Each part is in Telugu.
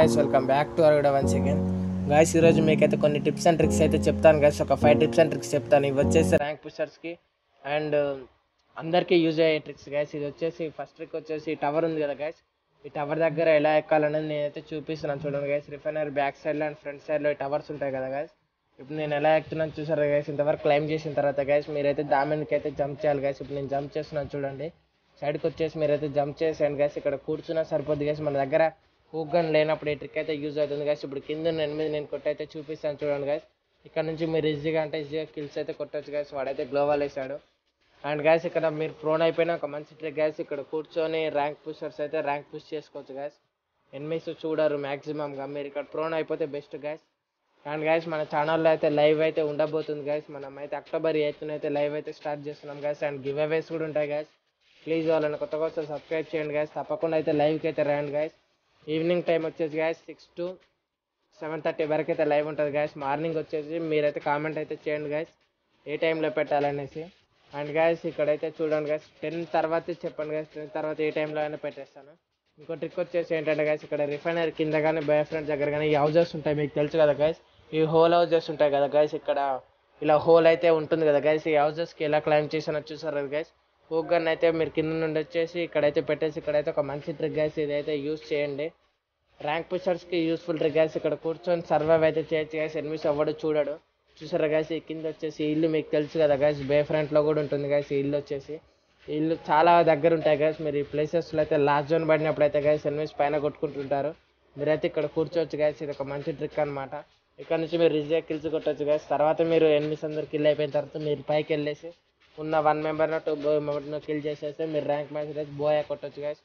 Guys welcome back to our one second guys ఈరోజు మీకైతే కొన్ని టిప్స్ అండ్ ట్రిక్స్ అయితే చెప్తాను గాయస్ ఒక ఫైవ్ టిప్స్ అండ్ ట్రిక్స్ చెప్తాను ఇవి వచ్చేసి ర్యాంక్ పుషర్స్కి అండ్ అందరికీ యూజ్ అయ్యే ట్రిక్స్ గాయస్ ఇది వచ్చేసి ఫస్ట్ ట్రిక్ వచ్చేసి టవర్ ఉంది కదా గాయస్ ఈ టవర్ దగ్గర ఎలా ఎక్కాలనేది నేనైతే చూపిస్తున్నాను చూడండి గైస్ రిఫైనర్ బ్యాక్ సైడ్లో అండ్ ఫ్రంట్ సైడ్లో ఈ టవర్స్ ఉంటాయి కదా గైస్ ఇప్పుడు నేను ఎలా ఎక్కుతున్నాను చూసారా గైస్ ఇంతవరకు క్లైమ్ చేసిన తర్వాత గైస్ మీరైతే దామినికి అయితే జంప్ చేయాలి గైస్ ఇప్పుడు నేను జంప్ చేస్తున్నాను చూడండి సైడ్కి వచ్చేసి మీరైతే జంప్ చేసేయండి గైస్ ఇక్కడ కూర్చున్నా సరిపోద్ది గైస్ మన దగ్గర హూక్ గన్ లేనప్పుడు ఈ ట్రిక్ అయితే యూజ్ అవుతుంది గైస్ ఇప్పుడు కింద ఎనిమిది నేను కొట్టయితే చూపిస్తాను చూడండి గైస్ ఇక్కడ నుంచి మీరు ఈజీగా అంటే ఈజీగా కిల్స్ అయితే కొట్టొచ్చు గైస్ వాడైతే గ్లోవల్ వేసాడు అండ్ గ్యాస్ ఇక్కడ మీరు ప్రోన్ అయిపోయిన ఒక మంచి ట్రిక్ గ్యాస్ ఇక్కడ కూర్చొని ర్యాంక్ పుషర్స్ అయితే ర్యాంక్ పుష్ చేసుకోవచ్చు గ్యాస్ ఎనిమిస్ చూడరు మ్యాక్సిమంగా మీరు ఇక్కడ ప్రోన్ అయిపోతే బెస్ట్ గ్యాస్ అండ్ గ్యాస్ మన ఛానల్లో అయితే లైవ్ అయితే ఉండబోతుంది గ్యాస్ మనం అయితే అక్టోబర్ ఎయిత్ అయితే లైవ్ అయితే స్టార్ట్ చేస్తున్నాం గ్యాస్ అండ్ గివ్ అవేస్ కూడా ఉంటాయి గ్యాస్ ప్లీజ్ వాళ్ళని కొత్త కొత్త సబ్స్క్రైబ్ చేయండి గ్యాస్ తప్పకుండా అయితే లైవ్కి అయితే రండి గ్యాస్ ఈవినింగ్ టైం వచ్చేసి guys six to seven thirty వరకు అయితే లైవ్ ఉంటుంది గ్యాస్ మార్నింగ్ వచ్చేసి మీరైతే కామెంట్ అయితే చేయండి గ్యాస్ ఏ టైంలో పెట్టాలనేసి అండ్ గ్యాస్ ఇక్కడైతే చూడండి గ్యాస్ టెన్ తర్వాత చెప్పండి గ్యాస్ టెన్ తర్వాత ఏ టైంలో అయినా పెట్టేస్తాను ఇంకో ట్రిక్ వచ్చేసి ఏంటంటే గ్యాస్ ఇక్కడ రిఫైనర్ కింద కానీ బాయ్ ఫ్రెండ్ దగ్గర కానీ ఈ హౌజెస్ ఉంటాయి మీకు తెలుసు కదా గైస్ ఈ హోల్ హౌజెస్ ఉంటాయి కదా గైస్ ఇక్కడ ఇలా హోల్ అయితే ఉంటుంది కదా గైస్ ఈ హౌజెస్కి ఎలా క్లైమ్ చేసానో చూసారు కదా గైస్ హూక్ గన్ అయితే మీరు కింద నుండి వచ్చేసి ఇక్కడైతే పెట్టేసి ఇక్కడైతే ఒక మంచి ట్రిక్ గైస్ ఇదైతే యూస్ చేయండి ర్యాంక్ పుషర్స్కి యూస్ఫుల్ ట్రిక్ గైస్ ఇక్కడ కూర్చొని సర్వైవ్ అయితే చేయొచ్చు గైస్ ఎనిమిస్ అవ్వడు చూడడు చూసారా గైస్ ఈ కింద వచ్చేసి ఈ ఇల్లు మీకు తెలుసు కదా గైస్ బే ఫ్రంట్లో కూడా ఉంటుంది గైస్ ఈ ఇల్లు వచ్చేసి ఈ ఇల్లు చాలా దగ్గర ఉంటాయి గైస్ మీరు ఈ ప్లేసెస్లో అయితే లాస్ట్ జోన్ పడినప్పుడు అయితే గైస్ ఎనిమిస్ పైన కొట్టుకుంటుంటారు మీరైతే ఇక్కడ కూర్చోవచ్చు గైస్ ఇది ఒక మంచి ట్రిక్ అనమాట ఇక్కడ నుంచి మీరు రిజెక్ట్ కిల్స్ కొట్టచ్చు గైస్ తర్వాత మీరు ఎనిమిస్ అందరు కిల్ అయిపోయిన తర్వాత మీరు పైకి వెళ్ళేసి ఉన్న వన్ మెంబర్నో టూ మెంబర్నో కిల్ చేసేస్తే మీరు ర్యాంక్ మ్యాచ్ అయితే బోయా కొట్టచ్చు గైస్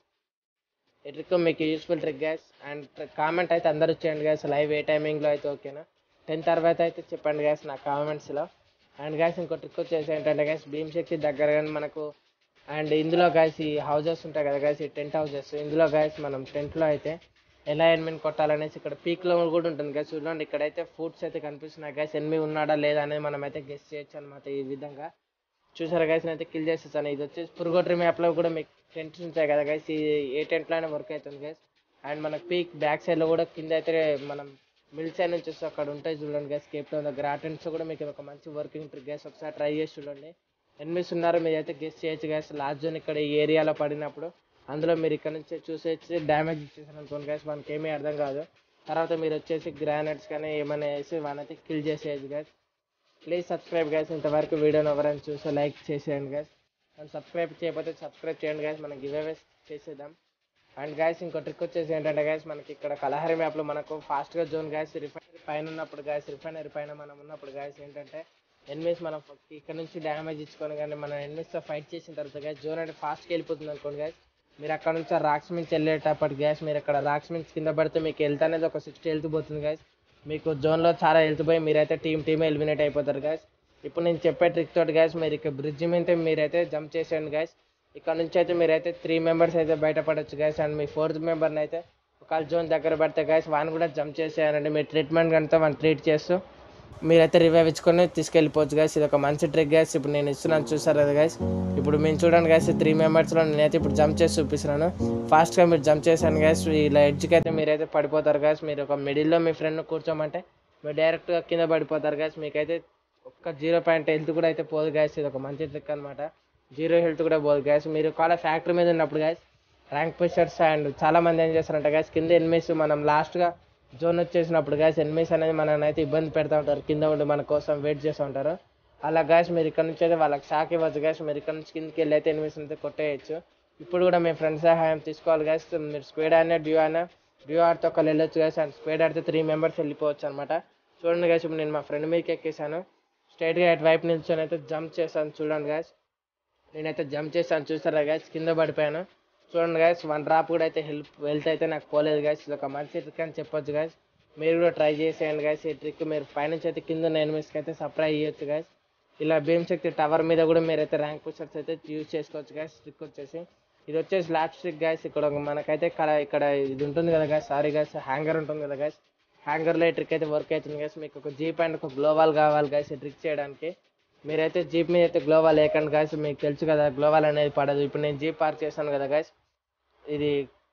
ఈ ట్రిక్ మీకు useful trick guys and comment అయితే అందరూ చేయండి గ్యాస్ లైవ్ ఏ టైమింగ్లో అయితే ఓకేనా టెన్ తర్వాత అయితే చెప్పండి గ్యాస్ నా కామెంట్స్లో అండ్ గ్యాస్ ఇంకో ట్రిక్ వచ్చేసి ఏంటంటే గ్యాస్ భీమ్ శక్తి దగ్గర కానీ మనకు అండ్ ఇందులో గ్యాస్ ఈ హౌజెస్ ఉంటాయి కదా గ్యాస్ ఈ టెంట్ హౌజెస్ ఇందులో గ్యాస్ మనం టెంట్లో అయితే ఎలా ఎనిమిది కొట్టాలనేసి ఇక్కడ పీక్లో కూడా ఉంటుంది గ్యాస్ చూడండి ఇక్కడైతే ఫుడ్స్ అయితే కనిపిస్తున్నాయి గ్యాస్ ఎనిమిది ఉన్నాడా లేదా అనేది మనం అయితే గెస్ చేయొచ్చు అనమాట ఈ విధంగా చూసారా గైస్ నేనైతే కిల్ చేసేసాను ఇది వచ్చేసి పురుగోట్రీ మ్యాప్లో కూడా మీకు టెంట్స్ ఉంటాయి కదా గైస్ ఈ ఏ టెంట్లో అయినా వర్క్ అవుతుంది గైస్ అండ్ మనకి పీక్ బ్యాక్ సైడ్లో కూడా కింద అయితే మనం మిల్ సైడ్ నుంచి వస్తే అక్కడ ఉంటాయి చూడండి గైస్ కేప్ టౌన్ దగ్గర ఆ టెంట్స్ కూడా మీకు ఒక మంచి వర్కింగ్ ట్రిక్ గైస్ ఒకసారి ట్రై చేసి చూడండి ఎనిమిస్ ఉన్నారు మీరు అయితే గెస్ చేయొచ్చు గైస్ లాస్ట్ జోన్ ఇక్కడ ఈ ఏరియాలో పడినప్పుడు అందులో మీరు ఇక్కడ నుంచి చూసేసి డ్యామేజ్ ఇచ్చేసారు అనుకోండి గైస్ మనకి ఏమీ అర్థం కాదు తర్వాత మీరు వచ్చేసి గ్రానైట్స్ కానీ ఏమైనా వేసి వాళ్ళైతే కిల్ చేసేయచ్చు గైస్ ప్లీజ్ సబ్స్క్రైబ్ గైస్ ఇంతవరకు వీడియోని ఎవరైనా చూస్తే లైక్ చేసేయండి గైస్ అండ్ సబ్స్క్రైబ్ చేయకపోతే సబ్స్క్రైబ్ చేయండి గైస్ మనం గివ్ అవేస్ చేసేద్దాం అండ్ గైస్ ఇంకో ట్రిక్ వచ్చేసి ఏంటంటే గైస్ మనకి ఇక్కడ కలహరి మ్యాప్లో మనకు ఫాస్ట్గా జోన్ గ్యాస్ రిఫైనరీ పైన ఉన్నప్పుడు గ్యాస్ రిఫైనరీ పైన మనం ఉన్నప్పుడు గ్యాస్ ఏంటంటే ఎనిమిస్ మనం ఇక్కడ నుంచి డ్యామేజ్ ఇచ్చుకొని కానీ మన ఎనిమిస్తో ఫైట్ చేసిన తర్వాత గ్యాస్ జోన్ అంటే ఫాస్ట్గా వెళ్ళిపోతుంది అనుకోండి గ్యాస్ మీరు అక్కడ నుంచి ఆ రాక్స్ మించి వెళ్ళేటప్పటి గ్యాస్ మీరు అక్కడ రాక్స్ మించి కింద పడితే మీకు హెల్త్ అనేది ఒక సిక్స్టీ హెల్త్ పోతుంది గ్యాస్ మీకు జోన్లో చాలా హెల్త్ పోయి మీరైతే టీమ్ టీమే ఎలిమినేట్ అయిపోతారు గ్యాస్ ఇప్పుడు నేను చెప్పే ట్రిక్ తోటి గ్యాస్ మీరు ఇక్కడ బ్రిడ్జ్ మీద మీరైతే జంప్ చేసేయండి గ్యాస్ ఇక్కడ నుంచి అయితే మీరైతే త్రీ మెంబర్స్ అయితే బయటపడవచ్చు గ్యాస్ అండ్ మీ ఫోర్త్ మెంబర్ని అయితే ఒకవేళ జోన్ దగ్గర పడితే గ్యాస్ వాడిని కూడా జంప్ చేసేయాలండి మీ ట్రీట్మెంట్ కనుక వాడిని ట్రీట్ చేస్తూ మీరైతే రివైవ్ ఇచ్చుకొని తీసుకెళ్ళిపోవచ్చు గ్యాస్ ఇది ఒక మంచి ట్రిక్ గ్యాస్ ఇప్పుడు నేను ఇస్తున్నాను చూసారు కదా గ్యాస్ ఇప్పుడు మేము చూడండి గ్యాస్ త్రీ మెంబర్స్లో నేనైతే ఇప్పుడు జంప్ చేసి చూపిస్తున్నాను ఫాస్ట్గా మీరు జంప్ చేశాను గ్యాస్ ఇలా ఎడ్జ్కి అయితే మీరైతే పడిపోతారు గ్యాస్ మీరు ఒక మిడిల్లో మీ ఫ్రెండ్ కూర్చోమంటే మీరు డైరెక్ట్గా కింద పడిపోతారు గ్యాస్ మీకైతే ఒక్క జీరో పాయింట్ హెల్త్ కూడా అయితే పోదు గ్యాస్ ఇది ఒక మంచి ట్రిక్ అనమాట జీరో హెల్త్ కూడా పోదు గ్యాస్ మీరు కాల ఫ్యాక్టరీ మీద ఉన్నప్పుడు గ్యాస్ ర్యాంక్ పుషర్స్ అండ్ చాలా మంది ఏం చేస్తారంటే గ్యాస్ కింద ఎనిమిస్ మనం లాస్ట్గా జోన్ వచ్చేసినప్పుడు గ్యాస్ ఎనిమిస్ అనేది మనల్ని అయితే ఇబ్బంది పెడతా ఉంటారు కింద ఉండి మన కోసం వెయిట్ చేస్తూ ఉంటారు అలా గ్యాస్ మీరు ఇక్కడ నుంచి అయితే వాళ్ళకి షాక్ ఇవ్వచ్చు గ్యాస్ మీరు ఇక్కడ నుంచి కిందకి వెళ్ళి అయితే ఎనిమిస్ అయితే కొట్టేయచ్చు ఇప్పుడు కూడా మీ ఫ్రెండ్స్ సహాయం తీసుకోవాలి గ్యాస్ మీరు స్క్వేడ్ అయినా డ్యూ అయినా డ్యూ ఆడితే ఒకళ్ళు వెళ్ళొచ్చు గ్యాస్ అండ్ స్క్వేడ్ ఆడితే త్రీ మెంబర్స్ వెళ్ళిపోవచ్చు అనమాట చూడండి గ్యాస్ ఇప్పుడు నేను మా ఫ్రెండ్ మీదకి ఎక్కేసాను స్ట్రైట్గా అటు వైపు నిల్చొని అయితే జంప్ చేశాను చూడండి గ్యాస్ నేనైతే జంప్ చేశాను చూసారా గ్యాస్ కింద పడిపోయాను చూడండి గ్యాస్ వన్ డ్రాప్ కూడా అయితే హెల్ప్ వెల్త్ అయితే నాకు పోలేదు గ్యాస్ ఇది ఒక మంచి ట్రిక్ అని చెప్పొచ్చు గ్యాస్ మీరు కూడా ట్రై చేసేయండి గ్యాస్ ఈ ట్రిక్ మీరు పైనుంచి అయితే కింద ఎనిమిస్కి అయితే సప్లై చేయొచ్చు గ్యాస్ ఇలా భీమ్ శక్తి టవర్ మీద కూడా మీరు అయితే ర్యాంక్ పుషర్స్ అయితే యూజ్ చేసుకోవచ్చు గ్యాస్ ట్రిక్ వచ్చేసి ఇది వచ్చేసి లాస్ట్ ట్రిక్ గ్యాస్ ఇక్కడ ఒక మనకైతే కల ఇక్కడ ఇది ఉంటుంది కదా గ్యాస్ సారీ గ్యాస్ హ్యాంగర్ ఉంటుంది కదా గ్యాస్ హ్యాంగర్లో ఈ ట్రిక్ అయితే వర్క్ అవుతుంది గ్యాస్ మీకు ఒక జీప్ అండ్ ఒక గ్లోవాల్ కావాలి గ్యాస్ ఈ ట్రిక్ చేయడానికి మీరైతే జీప్ మీద అయితే గ్లోవాల్ వేయకండి గాయస్ మీకు తెలుసు కదా గ్లోవాల్ అనేది పడదు ఇప్పుడు నేను జీప్ పార్క్ చేశాను కదా గాయస్ ఇది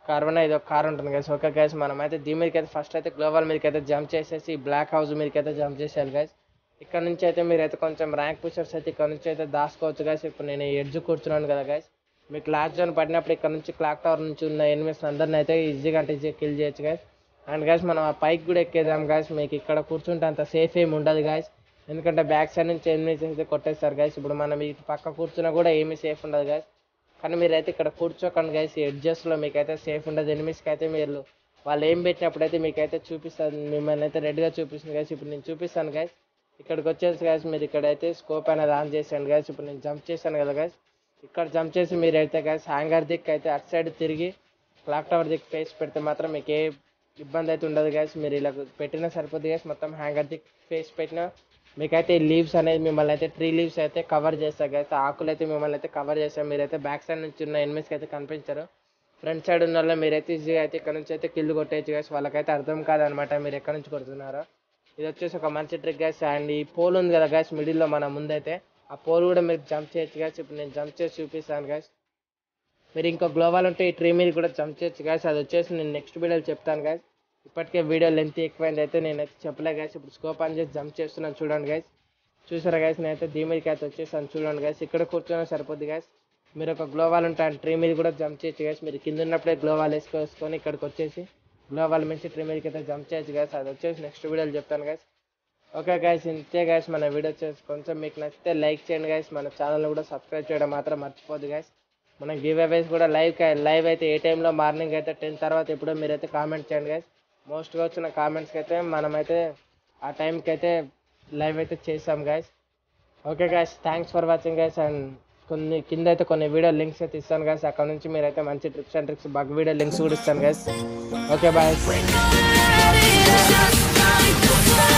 కార్బన్ ఇది ఒక కార్ ఉంటుంది గైస్ ఓకే గైస్ మనం అయితే దీని మీదకి అయితే ఫస్ట్ అయితే గ్లోబల్ మీదకి అయితే జంప్ చేసేసి బ్లాక్ హౌస్ మీదకి అయితే జంప్ చేసేయాలి గైస్ ఇక్కడ నుంచి అయితే మీరు అయితే కొంచెం ర్యాంక్ పుషర్స్ అయితే ఇక్కడ నుంచి అయితే దాచుకోవచ్చు గైస్ ఇప్పుడు నేను ఎడ్జ్ కూర్చున్నాను కదా గైస్ మీకు క్లాక్ జోన్ పడినప్పుడు ఇక్కడ నుంచి క్లాక్ టవర్ నుంచి ఉన్న ఎనిమిస్ అందరిని అయితే ఈజీగా అంటే ఈజీగా కిల్ చేయొచ్చు గైస్ అండ్ గైస్ మనం ఆ పైకి కూడా ఎక్కేదాం గైస్ మీకు ఇక్కడ కూర్చుంటే అంత సేఫ్ ఏమి ఉండదు గైస్ ఎందుకంటే బ్యాక్ సైడ్ నుంచి ఎనిమిస్ అయితే కొట్టేస్తారు గైస్ ఇప్పుడు మనం ఇటు పక్క కూర్చున్నా కూడా ఏమీ సేఫ్ ఉండదు గైస్ కానీ మీరైతే ఇక్కడ కూర్చోకండి గైస్ ఎడ్జస్ట్లో మీకైతే సేఫ్ ఉండదు ఎనిమిస్కి అయితే మీరు వాళ్ళు ఏం పెట్టినప్పుడు అయితే మీకైతే చూపిస్తుంది మిమ్మల్ని అయితే రెడ్గా చూపిస్తుంది గైస్ ఇప్పుడు నేను చూపిస్తాను గైస్ ఇక్కడికి వచ్చేసి గైస్ మీరు ఇక్కడైతే స్కోప్ అనేది ఆన్ చేసాను గైస్ ఇప్పుడు నేను జంప్ చేశాను కదా గైస్ ఇక్కడ జంప్ చేసి మీరైతే గైస్ హ్యాంగర్ దిక్కు అయితే అటు సైడ్ తిరిగి క్లాక్ టవర్ దిక్కు ఫేస్ పెడితే మాత్రం మీకు ఏ ఇబ్బంది అయితే ఉండదు గైస్ మీరు ఇలా పెట్టినా సరిపోతుంది గైస్ మొత్తం హ్యాంగర్ దిక్కు ఫేస్ పెట్టినా మీకైతే లీవ్స్ అనేది మిమ్మల్ని అయితే ట్రీ లీవ్స్ అయితే కవర్ చేస్తాయి గైస్ ఆకులు అయితే మిమ్మల్ని అయితే కవర్ చేస్తాయి మీరైతే బ్యాక్ సైడ్ నుంచి ఉన్న ఎనిమిస్కి అయితే కనిపించరు ఫ్రంట్ సైడ్ ఉన్న వాళ్ళు మీరైతే ఈజీగా అయితే ఇక్కడ నుంచి అయితే కిల్లు కొట్టేయచ్చు గైస్ వాళ్ళకైతే అర్థం కాదనమాట మీరు ఎక్కడి నుంచి కొడుతున్నారో ఇది వచ్చేసి ఒక మంచి ట్రిక్ గైస్ అండ్ ఈ పోల్ ఉంది కదా గైస్ మిడిల్లో మన ముందైతే ఆ పోల్ కూడా మీరు జంప్ చేయొచ్చు గైస్ ఇప్పుడు నేను జంప్ చేసి చూపిస్తాను గైస్ మీరు ఇంకో గ్లోబల్ ఉంటే ఈ ట్రీ మీద కూడా జంప్ చేయొచ్చు గైస్ అది వచ్చేసి నేను నెక్స్ట్ వీడియోలో చెప్తాను గైస్ ఇప్పటికే వీడియో లెంత్ ఎక్కువైంది అయితే నేనైతే చెప్పలే గైస్ ఇప్పుడు స్కోప్ ఆన్ చేసి జంప్ చేస్తున్నాను చూడండి గైస్ చూసారా గైస్ నేనైతే దీని మీదకి అయితే వచ్చేసాను చూడండి గైస్ ఇక్కడ కూర్చొని సరిపోద్ది గైస్ మీరు ఒక గ్లోవాల్ ఉంటే ఆ ట్రీ మీద కూడా జంప్ చేయొచ్చు గైస్ మీరు కింద ఉన్నప్పుడే గ్లోవాల్ వేసుకొని ఇక్కడికి వచ్చేసి గ్లోవాల్ నుంచి ట్రీ మీదకి అయితే జంప్ చేయొచ్చు గైస్ అది వచ్చేసి నెక్స్ట్ వీడియోలో చెప్తాను గైస్ ఓకే గైస్ ఇంతే గైస్ మన వీడియో వచ్చేసి కొంచెం మీకు నచ్చితే లైక్ చేయండి గైస్ మన ఛానల్ కూడా సబ్స్క్రైబ్ చేయడం మాత్రం మర్చిపోద్దు గైస్ మన గివ్ అవేస్ కూడా లైవ్ లైవ్ అయితే ఏ టైంలో మార్నింగ్ అయితే టెన్ తర్వాత ఎప్పుడో మీరైతే కామెంట్ చేయండి గైస్ మోస్ట్గా వచ్చిన కామెంట్స్కి అయితే మనమైతే ఆ టైంకి అయితే లైవ్ అయితే చేసాం guys okay guys thanks for watching guys and కొన్ని కింద అయితే కొన్ని వీడియో లింక్స్ అయితే ఇస్తాను గైస్ అక్కడ నుంచి మీరైతే మంచి trips and tricks bug video links కూడా ఇస్తాను guys okay bye Just like the sun.